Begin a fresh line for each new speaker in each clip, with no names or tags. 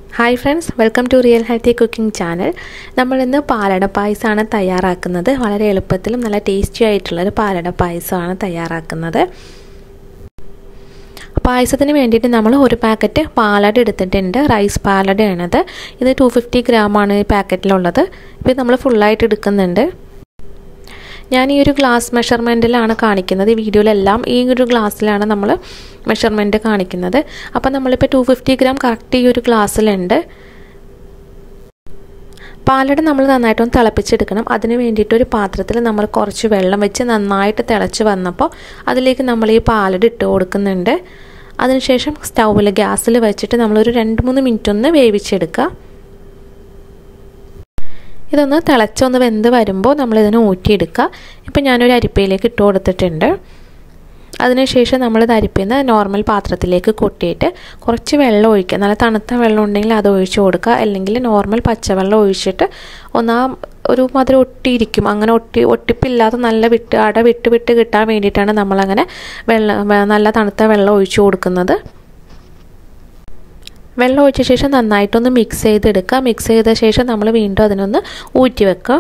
hi friends welcome to real healthy cooking channel നമ്മളിന്ന് പാലട പായസമാണ് തയ്യാറാക്കുന്നത് വളരെ എളുപ്പത്തിലും നല്ല ടേസ്റ്റി ആയിട്ടുള്ളൊരു പാലട പായസമാണ് തയ്യാറാക്കുന്നത് പായസത്തിന് വേണ്ടിയിട്ട് നമ്മൾ ഒരു പാക്കറ്റ് പാലട എടുത്തിട്ടുണ്ട് റൈസ് പാലടയാണത് ഇത് ടു ഫിഫ്റ്റി ഗ്രാമാണ് ഈ പാക്കറ്റിലുള്ളത് ഇപ്പോൾ നമ്മൾ ഫുള്ളായിട്ട് എടുക്കുന്നുണ്ട് ഞാൻ ഈ ഒരു ഗ്ലാസ് മെഷർമെൻറ്റിലാണ് കാണിക്കുന്നത് ഈ വീഡിയോയിലെല്ലാം ഈ ഒരു ഗ്ലാസ്സിലാണ് നമ്മൾ മെഷർമെൻറ്റ് കാണിക്കുന്നത് അപ്പോൾ നമ്മളിപ്പോൾ ടു ഫിഫ്റ്റി ഗ്രാം കറക്റ്റ് ഈ ഒരു ഗ്ലാസ്സിലുണ്ട് പാലട നമ്മൾ നന്നായിട്ടൊന്ന് തിളപ്പിച്ചെടുക്കണം അതിന് വേണ്ടിയിട്ട് ഒരു പാത്രത്തിൽ നമ്മൾ കുറച്ച് വെള്ളം വെച്ച് നന്നായിട്ട് തിളച്ച് വന്നപ്പോൾ അതിലേക്ക് നമ്മൾ ഈ പാലട ഇട്ട് കൊടുക്കുന്നുണ്ട് അതിനുശേഷം സ്റ്റൗവിൽ ഗ്യാസിൽ വെച്ചിട്ട് നമ്മളൊരു രണ്ട് മൂന്ന് മിനിറ്റ് ഒന്ന് വേവിച്ചെടുക്കുക ഇതൊന്ന് തിളച്ചൊന്ന് വെന്ത് വരുമ്പോൾ നമ്മളിതിനെ ഊറ്റിയെടുക്കുക ഇപ്പം ഞാനൊരു അരിപ്പയിലേക്ക് ഇട്ട് കൊടുത്തിട്ടുണ്ട് അതിനുശേഷം നമ്മളിത് അരിപ്പിൽ നിന്ന് നോർമൽ പാത്രത്തിലേക്ക് കൊട്ടിയിട്ട് കുറച്ച് വെള്ളം ഒഴിക്കുക നല്ല തണുത്ത വെള്ളം ഉണ്ടെങ്കിൽ അത് ഒഴിച്ച് കൊടുക്കുക അല്ലെങ്കിൽ നോർമൽ പച്ചവെള്ളം ഒഴിച്ചിട്ട് ഒന്നാ ഒരു മാതിരി ഒട്ടിയിരിക്കും അങ്ങനെ ഒട്ടി ഒട്ടിപ്പില്ലാതെ നല്ല വിട്ട് അട വിട്ട് വിട്ട് കിട്ടാൻ വേണ്ടിയിട്ടാണ് നമ്മളങ്ങനെ വെള്ളം നല്ല തണുത്ത വെള്ളം ഒഴിച്ചു കൊടുക്കുന്നത് വെള്ളം ഒഴിച്ച ശേഷം നന്നായിട്ടൊന്ന് മിക്സ് ചെയ്തെടുക്കുക മിക്സ് ചെയ്ത ശേഷം നമ്മൾ വീണ്ടും അതിനൊന്ന് ഊറ്റി വെക്കുക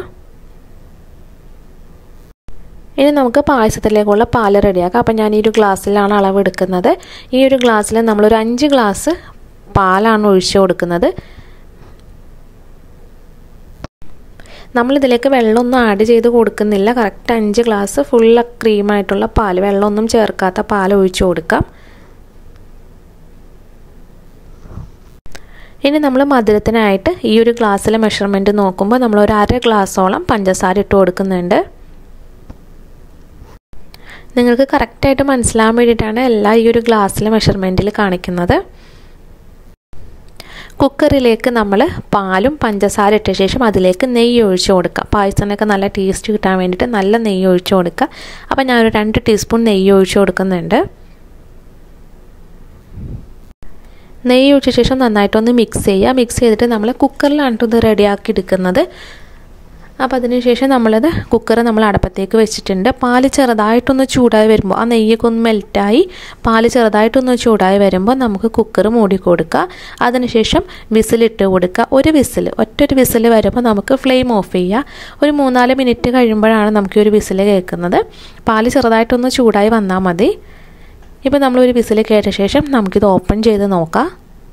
ഇനി നമുക്ക് പായസത്തിലേക്കുള്ള പാല് റെഡിയാക്കാം അപ്പം ഞാൻ ഈ ഒരു ഗ്ലാസ്സിലാണ് അളവ് എടുക്കുന്നത് ഈ ഒരു ഗ്ലാസ്സിൽ നമ്മളൊരു അഞ്ച് ഗ്ലാസ് പാലാണ് ഒഴിച്ചു കൊടുക്കുന്നത് നമ്മളിതിലേക്ക് വെള്ളമൊന്നും ആഡ് ചെയ്ത് കൊടുക്കുന്നില്ല കറക്റ്റ് അഞ്ച് ഗ്ലാസ് ഫുൾ ക്രീമായിട്ടുള്ള പാൽ വെള്ളമൊന്നും ചേർക്കാത്ത പാൽ ഒഴിച്ചു കൊടുക്കാം ഇനി നമ്മൾ മധുരത്തിനായിട്ട് ഈ ഒരു ഗ്ലാസ്സിലെ മെഷർമെൻറ്റ് നോക്കുമ്പോൾ നമ്മൾ ഒരു അര ഗ്ലാസ്സോളം പഞ്ചസാര ഇട്ട് കൊടുക്കുന്നുണ്ട് നിങ്ങൾക്ക് കറക്റ്റായിട്ട് മനസ്സിലാൻ വേണ്ടിയിട്ടാണ് എല്ലാ ഈ ഒരു ഗ്ലാസ്സിലെ മെഷർമെൻറ്റിൽ കാണിക്കുന്നത് കുക്കറിലേക്ക് നമ്മൾ പാലും പഞ്ചസാര ഇട്ട ശേഷം അതിലേക്ക് നെയ്യ് ഒഴിച്ച് കൊടുക്കുക പായസത്തിനൊക്കെ നല്ല ടേസ്റ്റ് കിട്ടാൻ വേണ്ടിയിട്ട് നല്ല നെയ്യ് ഒഴിച്ച് കൊടുക്കുക അപ്പോൾ ഞാനൊരു രണ്ട് ടീസ്പൂൺ നെയ്യ് ഒഴിച്ച് കൊടുക്കുന്നുണ്ട് നെയ്യ് ഒഴിച്ച ശേഷം നന്നായിട്ടൊന്ന് മിക്സ് ചെയ്യുക മിക്സ് ചെയ്തിട്ട് നമ്മൾ കുക്കറിലാണ് ഇത് റെഡിയാക്കി എടുക്കുന്നത് അപ്പോൾ അതിനുശേഷം നമ്മളത് കുക്കർ നമ്മൾ അടപ്പത്തേക്ക് വെച്ചിട്ടുണ്ട് പാല് ചെറുതായിട്ടൊന്ന് ചൂടായി വരുമ്പോൾ ആ നെയ്യൊക്കെ ഒന്ന് മെൽറ്റായി പാല് ചെറുതായിട്ടൊന്ന് ചൂടായി വരുമ്പോൾ നമുക്ക് കുക്കർ മൂടി കൊടുക്കുക അതിനുശേഷം വിസിലിട്ട് കൊടുക്കുക ഒരു വിസിൽ ഒറ്റൊരു വിസിൽ വരുമ്പോൾ നമുക്ക് ഫ്ലെയിം ഓഫ് ചെയ്യുക ഒരു മൂന്നാല് മിനിറ്റ് കഴിയുമ്പോഴാണ് നമുക്ക് ഒരു വിസിൽ കേൾക്കുന്നത് പാല് ചെറുതായിട്ടൊന്ന് ചൂടായി വന്നാൽ മതി ഇപ്പോൾ നമ്മളൊരു വിസിൽ കേട്ട ശേഷം നമുക്കിത് ഓപ്പൺ ചെയ്ത് നോക്കാം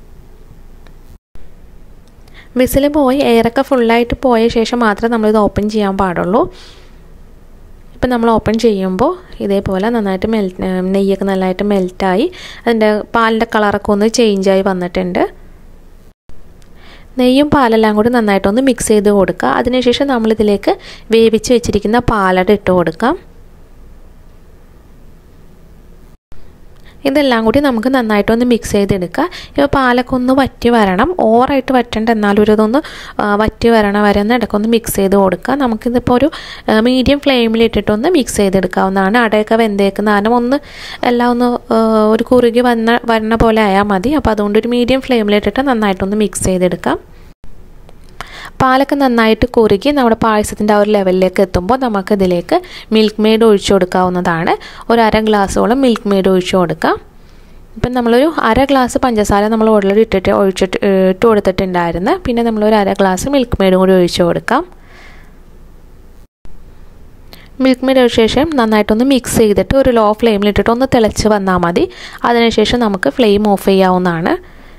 വിസിൽ പോയി എയറൊക്കെ ഫുള്ളായിട്ട് പോയ ശേഷം മാത്രമേ നമ്മളിത് ഓപ്പൺ ചെയ്യാൻ പാടുള്ളൂ ഇപ്പം നമ്മൾ ഓപ്പൺ ചെയ്യുമ്പോൾ ഇതേപോലെ നന്നായിട്ട് മെൽറ്റ് നെയ്യൊക്കെ നല്ലതായിട്ട് മെൽറ്റായി അതിൻ്റെ പാലിൻ്റെ കളറൊക്കെ ഒന്ന് ചേഞ്ചായി വന്നിട്ടുണ്ട് നെയ്യും പാലെല്ലാം കൂടി നന്നായിട്ടൊന്ന് മിക്സ് ചെയ്ത് കൊടുക്കുക അതിനുശേഷം നമ്മളിതിലേക്ക് വേവിച്ച് വെച്ചിരിക്കുന്ന പാലട ഇട്ട് കൊടുക്കാം ഇതെല്ലാം കൂടി നമുക്ക് നന്നായിട്ടൊന്ന് മിക്സ് ചെയ്തെടുക്കുക ഇപ്പോൾ പാലൊക്കെ ഒന്ന് വറ്റി വരണം ഓവറായിട്ട് വറ്റേണ്ട എന്നാലും ഒരു ഇതൊന്ന് വറ്റി വരണ വരെ ഒന്ന് ഇടയ്ക്കൊന്ന് മിക്സ് ചെയ്ത് കൊടുക്കുക നമുക്കിതിപ്പോൾ ഒരു മീഡിയം ഫ്ലെയിമിൽ ഇട്ടിട്ടൊന്ന് മിക്സ് ചെയ്തെടുക്കാവുന്നതാണ് അടയൊക്കെ വെന്തേക്കുന്ന കാരണം ഒന്ന് എല്ലാം ഒന്ന് ഒരു കുറുകി വന്ന വരണ പോലെ ആയാൽ മതി അപ്പോൾ അതുകൊണ്ട് ഒരു മീഡിയം ഫ്ലെയിമിലിട്ടിട്ട് നന്നായിട്ടൊന്ന് മിക്സ് ചെയ്തെടുക്കാം പാലൊക്കെ നന്നായിട്ട് കുറുകി നമ്മുടെ പായസത്തിൻ്റെ ആ ഒരു ലെവലിലേക്ക് എത്തുമ്പോൾ നമുക്കിതിലേക്ക് മിൽക്ക് മെയ്ഡ് ഒഴിച്ചു കൊടുക്കാവുന്നതാണ് ഒരു അര ഗ്ലാസ്സോളം മിൽക്ക് മെയ്ഡ് ഒഴിച്ചു കൊടുക്കാം ഇപ്പം നമ്മളൊരു അര ഗ്ലാസ് പഞ്ചസാര നമ്മൾ ഓൾറെഡി ഇട്ടിട്ട് ഒഴിച്ചിട്ട് ഇട്ട് കൊടുത്തിട്ടുണ്ടായിരുന്നു പിന്നെ നമ്മളൊരു അര ഗ്ലാസ് മിൽക്ക് മെയ്ഡും കൂടി ഒഴിച്ചു കൊടുക്കാം മിൽക്ക് മെയ്ഡ് ഒഴിച്ച ശേഷം നന്നായിട്ടൊന്ന് മിക്സ് ചെയ്തിട്ട് ഒരു ലോ ഫ്ലെയിമിലിട്ടിട്ട് ഒന്ന് തിളച്ച് വന്നാൽ മതി അതിനുശേഷം നമുക്ക് ഫ്ലെയിം ഓഫ് ചെയ്യാവുന്നതാണ്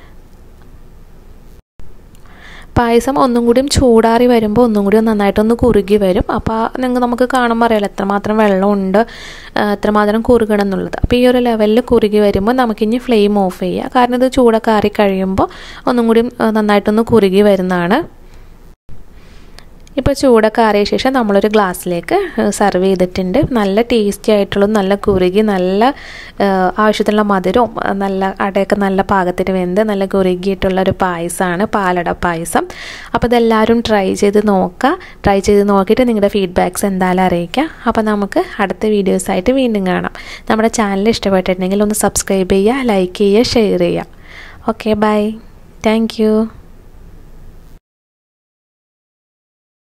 പായസം ഒന്നും കൂടിയും ചൂടാറി വരുമ്പോൾ ഒന്നും കൂടി നന്നായിട്ടൊന്ന് കുറുകി വരും അപ്പോൾ നിങ്ങൾക്ക് നമുക്ക് കാണുമ്പോൾ അറിയാലോ എത്രമാത്രം വെള്ളമുണ്ട് എത്രമാത്രം കുറുകണം എന്നുള്ളത് അപ്പോൾ ഈ ഒരു ലെവലിൽ കുറുകി വരുമ്പോൾ നമുക്കിനി ഫ്ലെയിം ഓഫ് ചെയ്യുക കാരണം ഇത് ചൂടൊക്കെ ആറി കഴിയുമ്പോൾ ഒന്നും കൂടി നന്നായിട്ടൊന്ന് കുറുകി വരുന്നതാണ് ഇപ്പോൾ ചൂടൊക്കെ ആറിയ ശേഷം നമ്മളൊരു ഗ്ലാസ്സിലേക്ക് സെർവ് ചെയ്തിട്ടുണ്ട് നല്ല ടേസ്റ്റി ആയിട്ടുള്ള നല്ല കുറുകി നല്ല ആവശ്യത്തിനുള്ള മധുരവും നല്ല അടയൊക്കെ നല്ല പാകത്തിന് വെന്ത് നല്ല കുറുകിയിട്ടുള്ള ഒരു പായസമാണ് പാലട പായസം അപ്പോൾ ഇതെല്ലാവരും ട്രൈ ചെയ്ത് നോക്കുക ട്രൈ ചെയ്ത് നോക്കിയിട്ട് നിങ്ങളുടെ ഫീഡ്ബാക്ക്സ് എന്തായാലും അറിയിക്കുക അപ്പോൾ നമുക്ക് അടുത്ത വീഡിയോസായിട്ട് വീണ്ടും കാണാം നമ്മുടെ ചാനൽ ഇഷ്ടപ്പെട്ടിട്ടുണ്ടെങ്കിൽ ഒന്ന് സബ്സ്ക്രൈബ് ചെയ്യുക ലൈക്ക് ചെയ്യുക ഷെയർ ചെയ്യുക ഓക്കെ ബൈ താങ്ക്